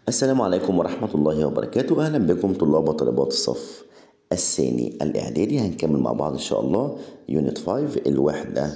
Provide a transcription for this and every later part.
السلام عليكم ورحمة الله وبركاته أهلا بكم طلاب وطالبات الصف الثاني الإعدادي هنكمل مع بعض إن شاء الله يونت 5 الوحدة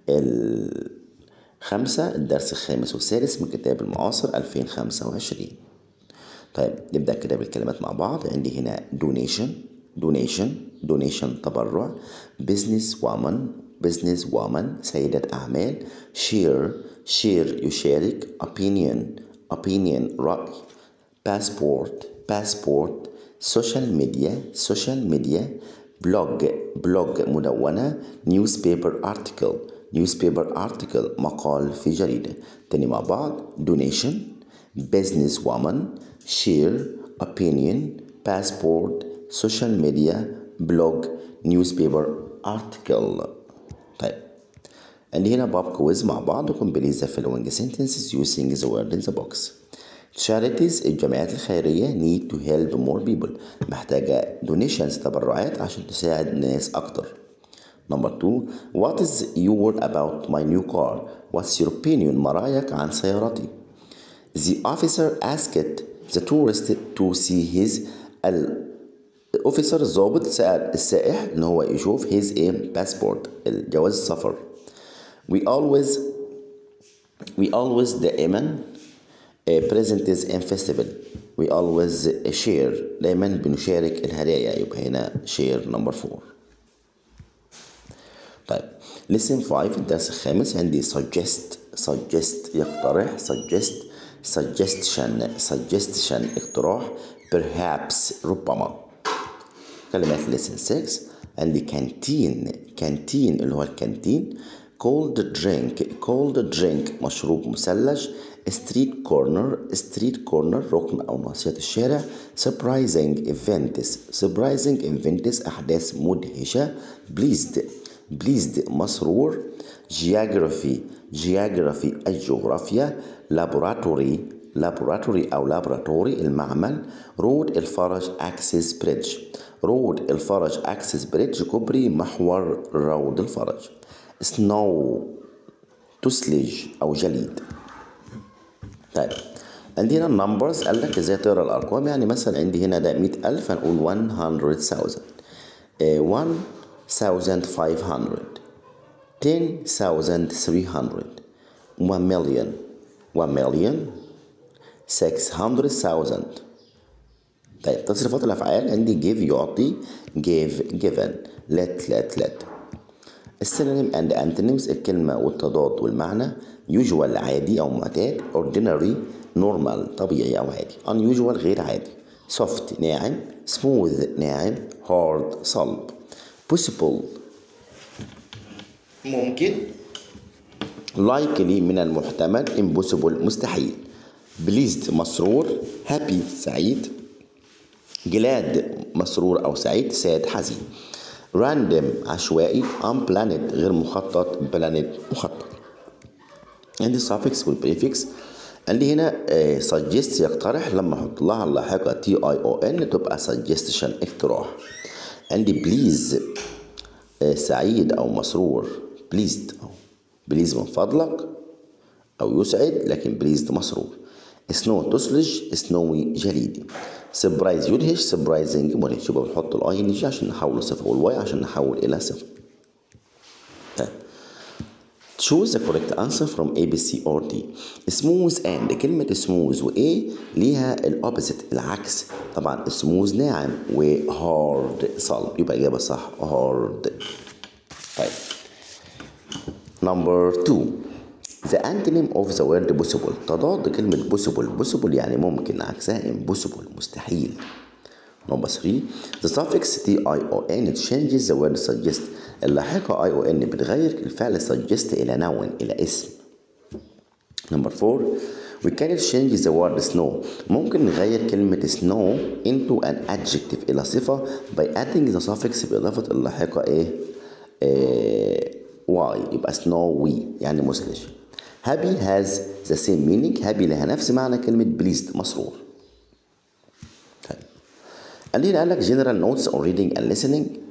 الخامسة الدرس الخامس والسادس من كتاب المعاصر 2025 طيب نبدأ كده بالكلمات مع بعض عندي هنا donation donation donation تبرع business woman business woman سيدة أعمال share share يشارك opinion opinion رأي passport passport social media social media blog blog مدونة newspaper article newspaper article مقال في جريدة تاني مع بعض donation business woman share opinion passport social media blog newspaper article طيب عندي هنا باب كويز مع بعض وكمبليت the following sentences using the word in the box charities الجمعيات الخيرية need to help more people محتاجة donations تبرعات عشان تساعد ناس أكتر Number two What is your about my new car? What's your opinion ما رأيك عن سيارتي? The officer asked the tourist to see his الأوفيسر الضابط سأل السائح إن هو يشوف his a passport الجواز السفر We always we always دائما present in festival we always share دايما بنشارك الهدايا يبقى هنا share number 4 طيب listen 5 الدرس الخامس عندي suggest suggest يقترح suggest suggestion suggestion اقتراح perhaps ربما كلمات listen 6 عندي canteen canteen اللي هو الكانتين cold drink cold drink مشروب مثلج street corner street corner ركن أو ناصية الشارع surprising events surprising events أحداث مدهشة pleased pleased مسرور geography geography الجغرافيا laboratory laboratory أو laboratory المعمل road الفرج access bridge road الفرج access bridge كوبري محور روض الفرج snow تثلج أو جليد طيب عندنا النمبرز قال لك ازاي تقرا الارقام يعني مثلا عندي هنا ده 100000 هنقول 100000 1500 10300 1 مليون 1 مليون 600000 طيب تصريفات الافعال عندي give يعطي gave given let let let السينونيم اند انتونيمز الكلمة والتضاد والمعنى usual عادي أو معتاد ordinary normal طبيعي أو عادي unusual غير عادي soft ناعم smooth ناعم hard صلب possible ممكن likely من المحتمل impossible مستحيل pleased مسرور happy سعيد glad مسرور أو سعيد sad حزين random عشوائي unplanned غير مخطط planet مخطط عندي suffix والprefix عندي هنا uh, suggest يقترح لما احط لها اللاحقة تي اي او ان تبقى suggestion اقتراح عندي please uh, سعيد او مسرور pleased أو please من فضلك او يسعد لكن pleased مسرور snow تثلج snowy جليدي سبرايز يدهش سبرايزنج مدهش يبقى بنحط الاي ان جي عشان نحول صفه والواي عشان نحول الى صفه طيب choose the correct answer from A B C or D smooth and كلمة smooth و A ليها الأوبزيت العكس طبعا smooth ناعم و hard صلب يبقى الإجابة صح hard طيب number two The antonym of the word possible تضاد كلمة possible possible يعني ممكن عكسها impossible مستحيل Number 3 The suffix t-i-o-n changes the word suggest اللاحقة i-o-n بتغير الفعل suggest إلى noun إلى اسم Number 4 We can change the word snow ممكن نغير كلمة snow into an adjective إلى صفة by adding the suffix بإضافة اللاحقة إيه, إيه y يبقى snowy يعني مثلج happy has the same meaning happy لها نفس معنى كلمة pleased مسرور طيب عندنا قال لك general notes on reading and listening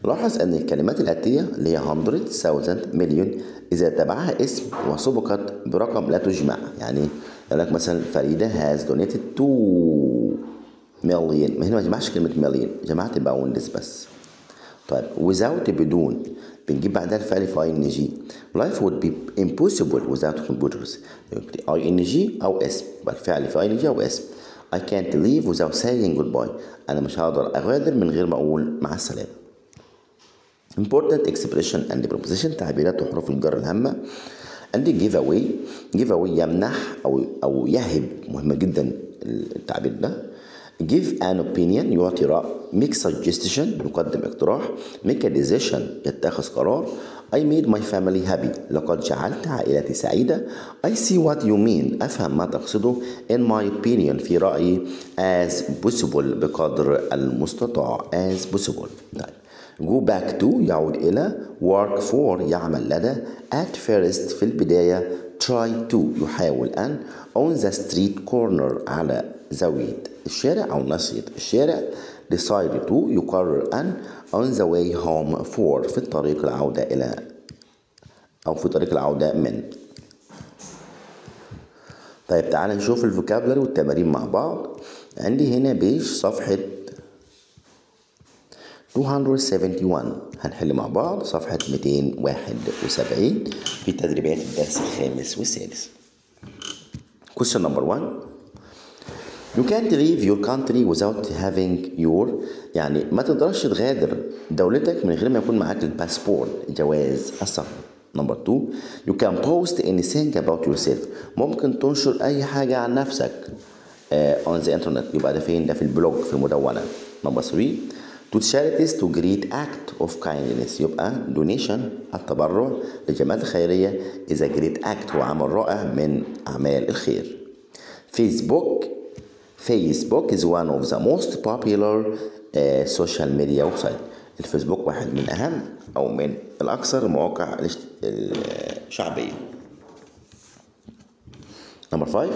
لاحظ أن الكلمات الآتية اللي هي 100 thousand مليون إذا تبعها اسم وسبقت برقم لا تجمع يعني يقول لك مثلا فريدة has donated 2 مليون ما هنا ما جمعش كلمة مليون جمعت باوندز بس طيب without بدون بنجيب بعدها الفعل في ing life would be impossible without computers ing أو اسم يبقى الفعل في ing أو اسم I can't leave without saying goodbye أنا مش هقدر أغادر من غير ما أقول مع السلامة important expression and preposition تعبيرات وحروف الجر الهامة عندي give away give away يمنح أو أو يهب مهمة جدا التعبير ده give an opinion يعطي رأي make suggestion يقدم اقتراح make a decision يتخذ قرار I made my family happy لقد جعلت عائلتي سعيدة I see what you mean أفهم ما تقصده in my opinion في رأيي as possible بقدر المستطاع as possible طيب go back to يعود إلى work for يعمل لدى at first في البداية try to يحاول أن on the street corner على زاوية الشارع أو ناصية الشارع decide to يقرر أن on the way home for في الطريق العودة إلى أو في طريق العودة من طيب تعال نشوف الفوكابلري والتمارين مع بعض عندي هنا بيج صفحة 271 هنحل مع بعض صفحة 271 في تدريبات الدرس الخامس والسادس Question number one You can't leave your country without having your يعني ما تقدرش تغادر دولتك من غير ما يكون معاك الباسبور جواز السفر نمبر 2 You can post anything about yourself ممكن تنشر أي حاجة عن نفسك uh, on the internet يبقى ده فين ده في البلوج في المدونة نمبر 3 To charities to great act of kindness يبقى donation التبرع للجمعيات الخيرية is a great act هو عمل رائع من أعمال الخير فيسبوك Facebook is one of the most popular uh, social media website الفيسبوك واحد من أهم أو من الأكثر المواقع الشعبية Number five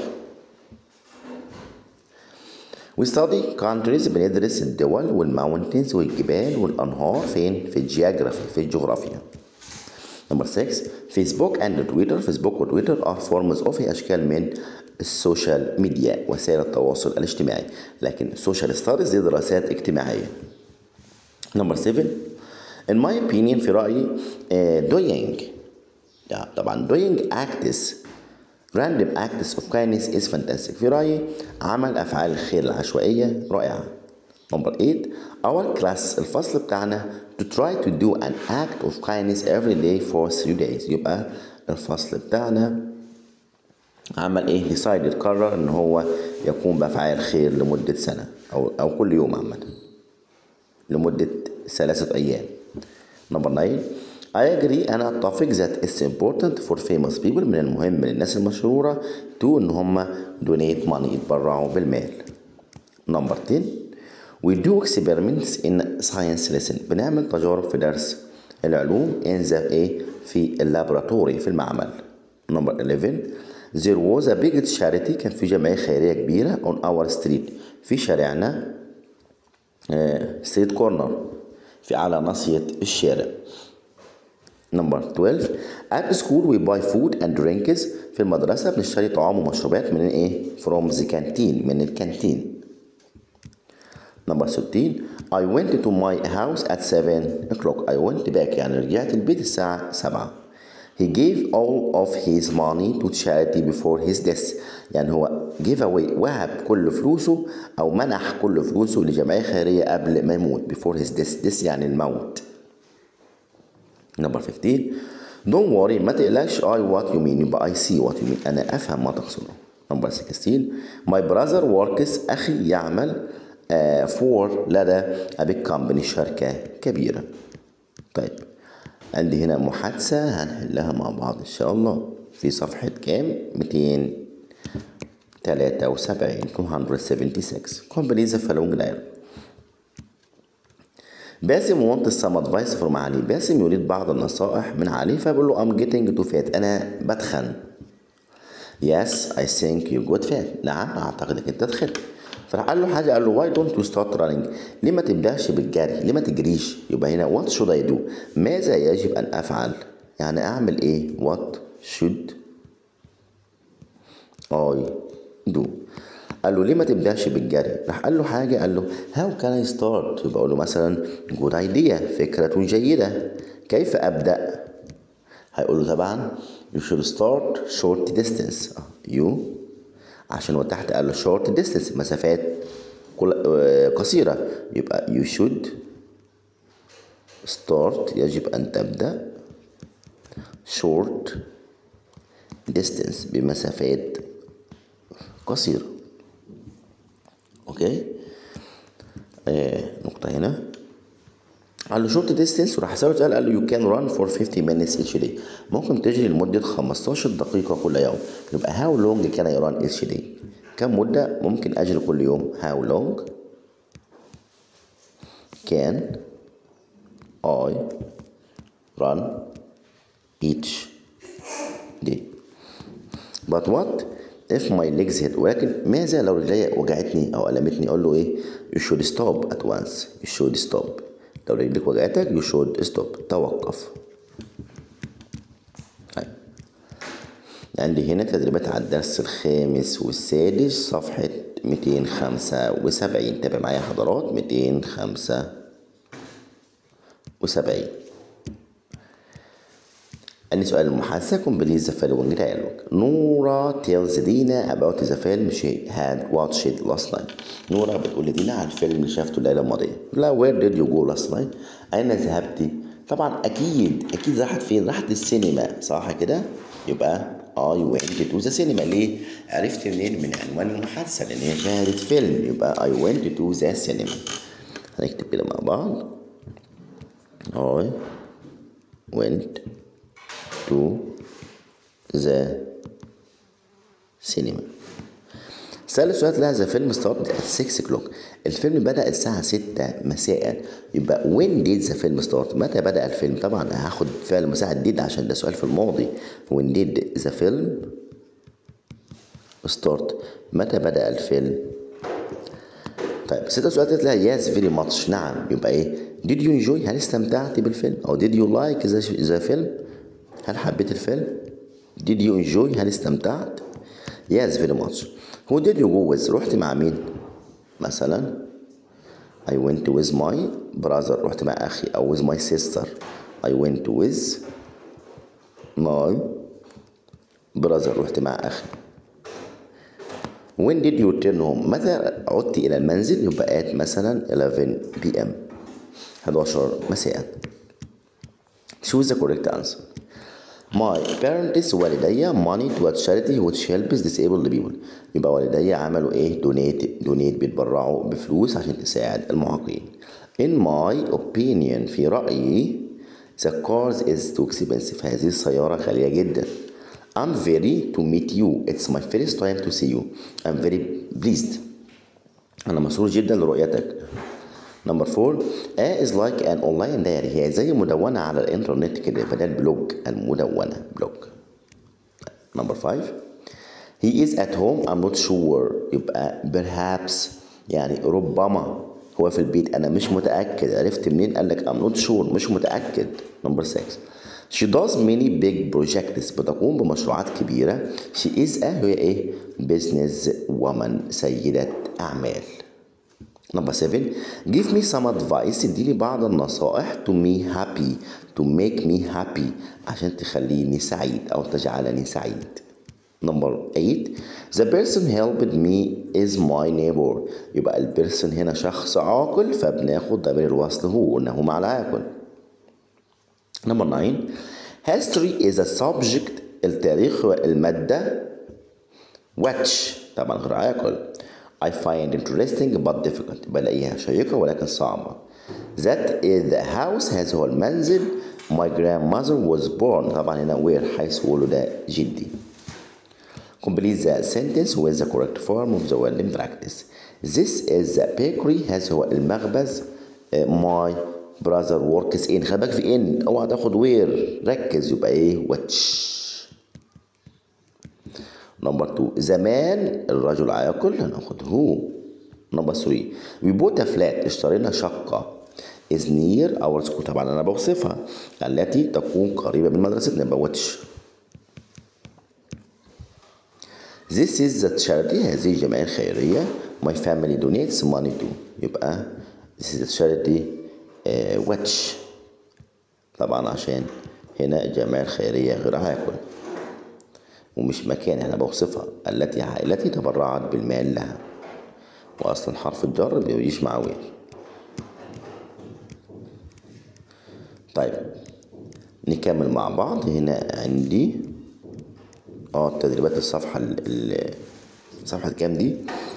We study countries بندرس الدول والماونتنز والجبال والأنهار فين؟ في الجيوغرافي في الجغرافيا. Number 6 فيسبوك and تويتر فيسبوك وتويتر are forms of أشكال من السوشيال ميديا وسائل التواصل الاجتماعي لكن السوشيال ستاديز دي دراسات اجتماعية. Number 7 in my opinion في رأيي uh, doing يعني طبعا doing acts random acts of kindness is fantastic في رأيي عمل أفعال الخير العشوائية رائعة Number 8 Our class الفصل بتاعنا to try to do an act of kindness every day for three days يبقى الفصل بتاعنا عمل ايه decided قرر ان هو يقوم بأفعال خير لمدة سنة أو أو كل يوم عامة لمدة ثلاثة أيام Number 9 I agree أنا أتفق that it's important for famous people من المهم للناس المشهورة to إن هم donate money يتبرعوا بالمال. Number 10 We do experiments in science lesson بنعمل تجارب في درس العلوم in the إيه في اللابراتوري في المعمل. Number 11 There was a big charity كان في جمعية خيرية كبيرة on our street في شارعنا ستريت كورنر في أعلى ناصية الشارع. نمبر 12 at school we buy food and drinks في المدرسة بنشتري طعام ومشروبات من ايه from the canteen من الكانتين نمبر 16 I went to my house at 7 o'clock I went back يعني رجعت البيت الساعة 7 He gave all of his money to charity before his death يعني هو give away وهب كل فلوسه أو منح كل فلوسه لجمعية خيرية قبل ما يموت before his death death يعني الموت نمبر 15 Don't worry ما تقلقش I what you mean يبقى I see what you mean أنا أفهم ما تقصده نمبر 16 My brother works أخي يعمل uh, for لدى a big company شركة كبيرة طيب عندي هنا محادثة هنحلها مع بعض إن شاء الله في صفحة كام 273 276 Complete the following dialogue باسم وانت السم ادفايس فروم علي باسم يريد بعض النصائح من علي فبقول له ام جيتنج تو فات انا بتخن يس اي ثينك يو جود فات نعم اعتقد انك انت تخنت فراح قال له حاجه قال له واي دونت يو ستارت رانينج ليه ما تبداش بالجري ليه ما تجريش يبقى هنا وات شود اي دو ماذا يجب ان افعل يعني اعمل ايه وات شود اي دو قال له ليه ما تبداش بالجري راح قال له حاجه قال له هاو كان اي ستارت يبقى اقول له مثلا جود ايديا فكره جيده كيف ابدا هيقول له طبعا you should start short distance you عشان هو تحت قال له short distance مسافات قصيرة يبقى you should start يجب أن تبدأ short distance بمسافات قصيرة أوكي آه نقطة هنا قال له شورت ديستنس وراح سأله سؤال قال له يو كان ران فور 50 minutes each day ممكن تجري لمدة 15 دقيقة كل يوم يبقى هاو لونج كان يو ران each day كم مدة ممكن أجري كل يوم هاو لونج كان I run each day but what if my legs hit ولكن ماذا لو رجلي وجعتني أو ألمتني أقول له إيه you should stop at once you should stop لو رجلك وجعتك you should stop توقف طيب عندي هنا تدريبات على الدرس الخامس والسادس صفحة 275 تابع معايا حضرات 275 عندي سؤال المحادثة complete the following dialogue نورا tells دينا about the film she had watched last night نورا بتقول لدينا عن الفيلم اللي شافته الليلة الماضية لا where did you go last night أين ذهبت طبعا أكيد أكيد راحت فين راحت للسينما صح كده يبقى I went to the cinema ليه عرفت منين من عنوان المحادثة لأن هي شاهدت فيلم يبقى I went to the cinema هنكتب كده مع بعض I went to the cinema ثالث سؤال لها ذا فيلم ستارت at 6 o'clock الفيلم بدأ الساعة 6 مساء يبقى when did the film start متى بدأ الفيلم طبعا هاخد فعل مساعد did عشان ده سؤال في الماضي when did the film start متى بدأ الفيلم طيب ستة سؤال قلت لها yes very much نعم يبقى ايه did you enjoy هل استمتعت بالفيلم او did you like the, the film هل حبيت الفيلم did you enjoy هل استمتعت yes very much who did you go with رحت مع مين مثلا I went with my brother رحت مع أخي أو with my sister I went with my brother رحت مع أخي when did you return home متى عدت إلى المنزل يبقى at مثلا 11 p.m 11 مساء choose the correct answer My parents والدي money to a charity which helps disabled people يبقى والدي عملوا ايه donate donate بيتبرعوا بفلوس عشان تساعد المعاقين In my opinion في رأيي the cars is too expensive هذه السيارة غالية جدا I'm very to meet you it's my first time to see you I'm very pleased أنا مسرور جدا لرؤيتك نمبر فور A is like an online diary هي زي مدونة على الإنترنت كده بدل بلوج المدونة بلوج نمبر فايف He is at home I'm not sure يبقى perhaps يعني ربما هو في البيت أنا مش متأكد عرفت منين قال لك I'm not sure مش متأكد نمبر 6 She does many big projects بتقوم بمشروعات كبيرة She is a هي إيه business woman سيدة أعمال نمبر 7 give me some advice اديني بعض النصائح to me happy to make me happy عشان تخليني سعيد أو تجعلني سعيد نمبر 8 the person helped me is my neighbor يبقى البيرسون هنا شخص عاقل فبناخد ضمير الوصل هو انه مع العاقل نمبر 9 history is a subject التاريخ هو المادة which طبعا غير عاقل I find interesting but difficult بلاقيها شيقة ولكن صعبة That is the house هذا هو المنزل My grandmother was born طبعا هنا where حيث ولد جدي Complete the sentence with the correct form of the word in practice This is the bakery هذا هو المخبز My brother works in خلي بالك في in اوعى تاخد وير ركز يبقى ايه واتش نمبر 2 زمان الرجل عاقل هناخد هو نمبر 3 we bought a flat اشترينا شقة is near our school طبعا أنا بوصفها التي تكون قريبة من مدرستنا يبقى which This is the charity هذه الجمعية الخيرية My family donates money to يبقى This is the charity uh, which طبعا عشان هنا الجمعية الخيرية غيرها ياكل ومش مكان احنا بوصفها التي التي تبرعت بالمال لها واصلا حرف الجر بيجيش مع وير طيب نكمل مع بعض هنا عندي اه تدريبات الصفحة ال صفحة كام دي؟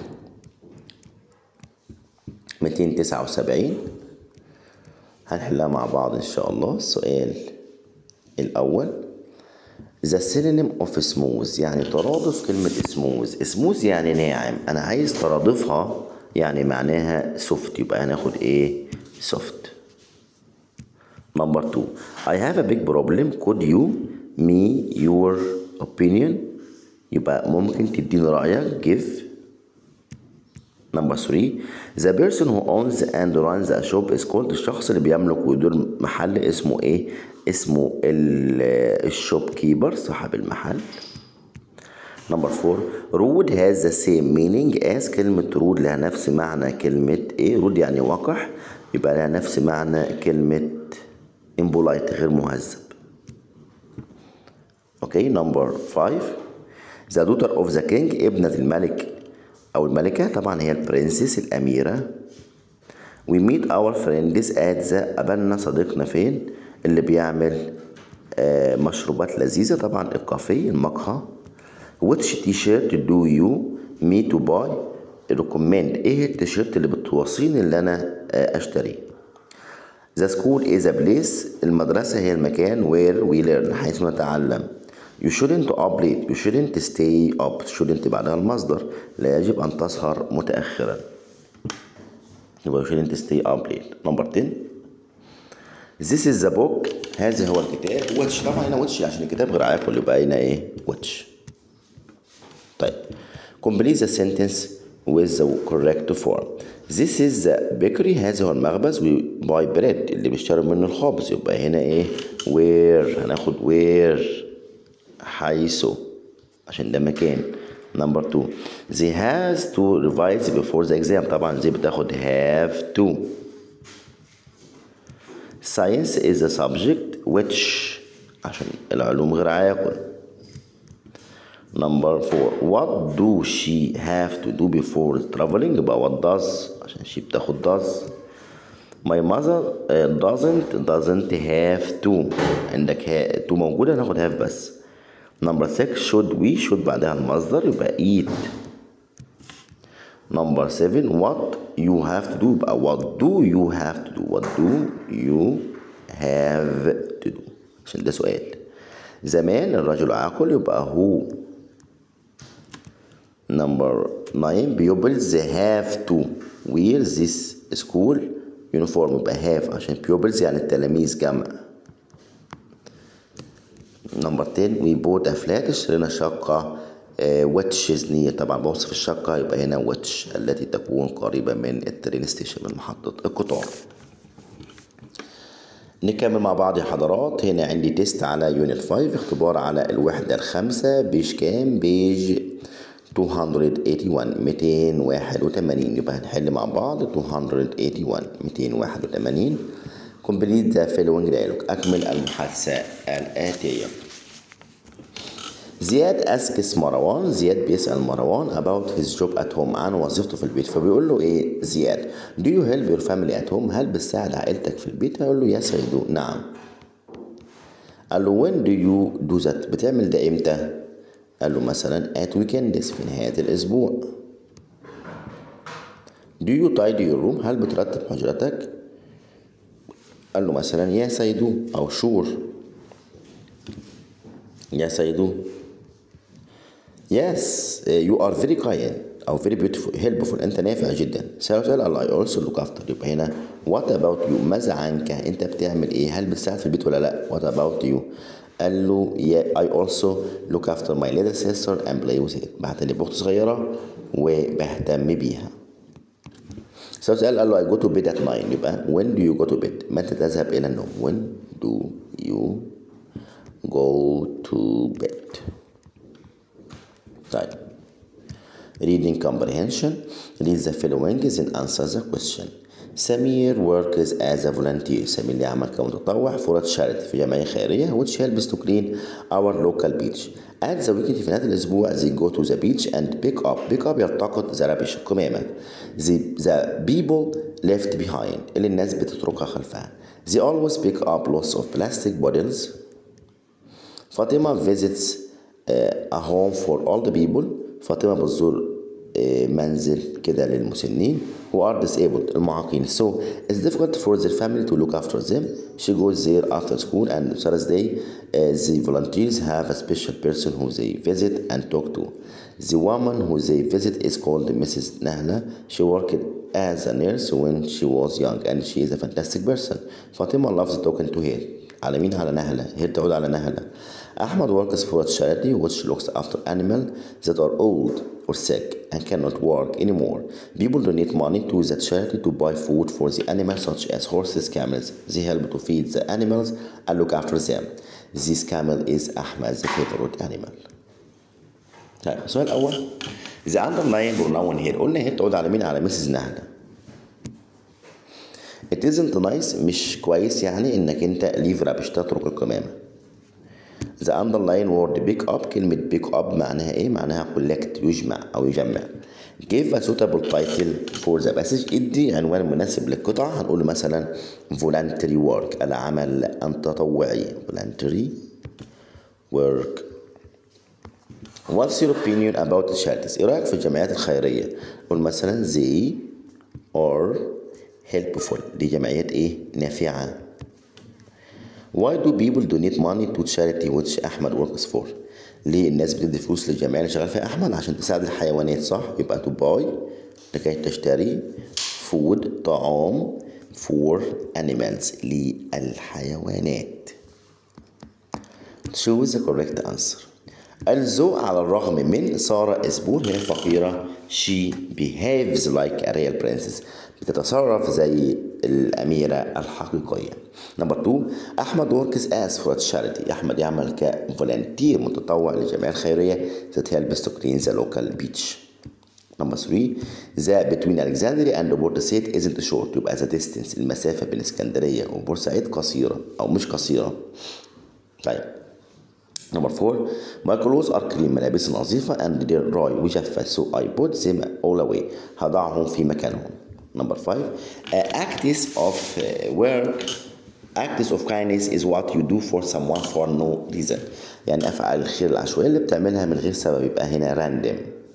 279 هنحلها مع بعض إن شاء الله السؤال الأول The synonym of smooth يعني ترادف كلمة smooth smooth يعني ناعم أنا عايز ترادفها يعني معناها soft يبقى هناخد إيه soft Number two I have a big problem could you me your opinion يبقى ممكن تديني رأيك give Number three The person who owns and runs a shop is called الشخص اللي بيملك ويدير محل اسمه ايه؟ اسمه الشوب كيبر صاحب المحل Number four rude has the same meaning as كلمة rude لها نفس معنى كلمة ايه؟ rude يعني وقح يبقى لها نفس معنى كلمة impolite غير مهذب اوكي نمبر 5 ذا دوتر اوف ذا كينج ابنة الملك او الملكة طبعا هي البرنسس الاميرة we meet our friends at the قابلنا صديقنا فين اللي بيعمل آه مشروبات لذيذة طبعا الكافيه المقهى which t-shirt do you me to buy recommend ايه التيشيرت اللي بتوصيني اللي انا آه اشتريه The school is a place المدرسة هي المكان where we learn حيث نتعلم You shouldn't up late You shouldn't stay up shouldn't بعدها المصدر لا يجب أن تسهر متأخرا يبقى you shouldn't stay up late Number 10 This is the book هذا هو الكتاب which طبعا هنا which عشان الكتاب غير عاقل يبقى هنا ايه which طيب complete the sentence with the correct form This is the bakery هذا هو المخبز we buy bread اللي بيشتروا منه الخبز يبقى هنا ايه where هناخد where حيث عشان ده مكان نمبر 2 they has to revise before the exam طبعا زي بتاخد have to science is a subject which عشان العلوم غير عاقل نمبر 4 what do she have to do before traveling يبقى what does عشان she بتاخد does my mother doesn't doesn't have to عندك ha to موجودة هناخد have بس نمبر 6 should we should بعدها المصدر يبقى eat نمبر 7 what you have to do يبقى what do you have to do what do you have to do عشان ده سؤال زمان الرجل عاقل يبقى هو نمبر 9 pupils have to wear this school uniform يبقى have عشان pupils يعني التلاميذ جمع نمبر 10 we bought a flat اشترينا شقة which is near طبعا بوصف الشقة يبقى هنا which التي تكون قريبة من الترين ستيشن من محطة القطار نكمل مع بعض يا حضرات هنا عندي تيست على يونت 5 اختبار على الوحدة الخامسة بيج كام بيج 281 281 يبقى هنحل مع بعض 281 281 complete the following dialogue أكمل المحادثة الآتية زياد أسكس مروان زياد بيسأل مروان about his job at home عن وظيفته في البيت فبيقول له إيه زياد do you help your family at home هل بتساعد عائلتك في البيت هيقول له yes I do نعم قال له when do you do that بتعمل ده إمتى قال له مثلا at weekends في نهاية الأسبوع do you tidy your room هل بترتب حجرتك قال له مثلا yes I do أو sure yes I do yes you are very kind أو very beautiful helpful أنت نافع جدا سؤال قال I also look after يبقى هنا what about you ماذا عنك أنت بتعمل إيه هل بتساعد في البيت ولا لا what about you قال له yeah, I also look after my little sister and play with it بعتلي بأخت صغيرة وبهتم بيها سؤال سؤال قال له I go to bed at 9 يبقى when do you go to bed متى تذهب إلى النوم when do you go to bed طيب reading comprehension read the following and answer the question سمير works as a volunteer سمير يعمل كمتطوع for a charity في جمعية خيرية which helps to clean our local beach at the weekend في نهاية الأسبوع they go to the beach and pick up pick up يلتقط the rubbish القمامة the, the people left behind اللي الناس بتتركها خلفها they always pick up lots of plastic bottles فاطمة visits uh, a home for all the people فاطمة بتزور منزل كده للمسنين who are disabled المعاقين so it's difficult for their family to look after them she goes there after school and Thursday uh, the volunteers have a special person who they visit and talk to the woman who they visit is called Mrs. Nahla she worked as a nurse when she was young and she is a fantastic person Fatima loves talking to her على مين على نهلة هي تعود على نهلة أحمد works for a charity which looks after animals that are old or sick and cannot work anymore. People donate money to the charity to buy food for the animals such as horses, camels. They help to feed the animals and look after them. This camel is Ahmed's favorite animal. طيب السؤال الأول The underlying pronoun here قلنا هي تعود على مين على مسز نهلة It isn't nice مش كويس يعني انك انت leave rubbish تترك القمامة The underline word pick up كلمة pick up معناها ايه؟ معناها collect يجمع أو يجمع Give a suitable title for the passage ادي عنوان مناسب للقطعة هنقول مثلا voluntary work العمل التطوعي voluntary work What's your opinion about the charities؟ ايه رأيك في الجمعيات الخيرية؟ قول مثلا they are helpful دي جمعيات ايه؟ نافعة Why do people donate money to charity which أحمد works for؟ ليه الناس بتدي فلوس للجمعية اللي شغال فيها أحمد عشان تساعد الحيوانات صح؟ يبقى to buy لكي تشتري food طعام for animals للحيوانات. Choose the correct answer. الذوق على الرغم من سارة إسبور هي فقيرة she behaves like a real princess بتتصرف زي الأميرة الحقيقية نمبر 2 أحمد وركس as for a charity أحمد يعمل كفولنتير متطوع للجمعية الخيرية that helps to clean the local beach نمبر 3 the between Alexandria and بورسعيد isn't short يبقى the distance المسافة بين اسكندرية وبورسعيد قصيرة أو مش قصيرة طيب نمبر 4 my clothes are clean ملابسي نظيفة and they're dry وجافة so I put them all away هضعهم في مكانهم نمبر 5 uh, acts of uh, work acts of kindness is what you do for someone for no reason يعني أفعال الخير العشوائية اللي بتعملها من غير سبب يبقى هنا random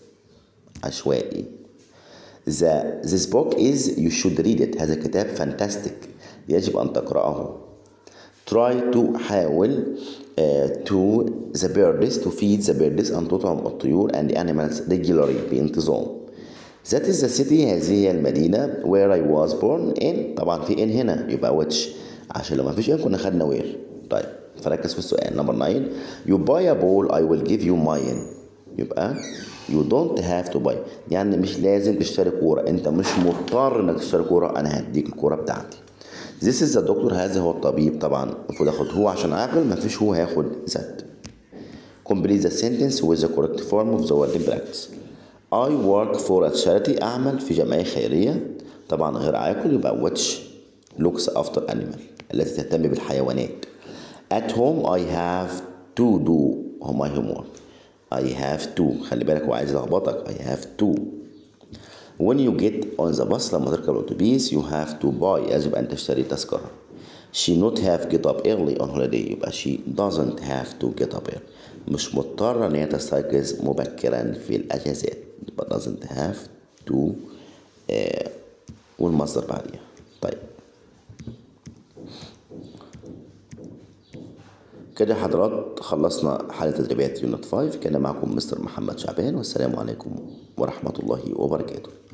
عشوائي the, this book is you should read it هذا كتاب fantastic يجب أن تقرأه try to حاول uh, to the birds to feed the birds أن تطعم الطيور and the animals regularly بانتظام That is the city هذه هي المدينة where I was born in طبعا في in هنا يبقى which عشان لو ما فيش in كنا خدنا where طيب فركز في السؤال نمبر 9 you buy a ball I will give you mine يبقى you don't have to buy يعني مش لازم تشتري كورة انت مش مضطر انك تشتري كورة انا هديك الكورة بتاعتي This is the doctor هذا هو الطبيب طبعا المفروض اخد هو عشان عاقل مفيش هو هياخد ذات Complete the sentence with the correct form of the word in practice I work for a charity أعمل في جمعية خيرية طبعا غير عاقل يبقى which looks after animal التي تهتم بالحيوانات At home I have to do my homework I have to خلي بالك هو عايز يلخبطك I have to When you get on the bus لما تركب الأتوبيس you have to buy يجب أن تشتري تذكرة She not have get up early on holiday يبقى she doesn't have to get up early مش مضطرة إن هي تستيقظ مبكرا في الأجازات يبقى doesn't have to آه والمصدر بعديها طيب كده حضرات خلصنا حالة تدريبات يونت 5 كان معكم مستر محمد شعبان والسلام عليكم ورحمة الله وبركاته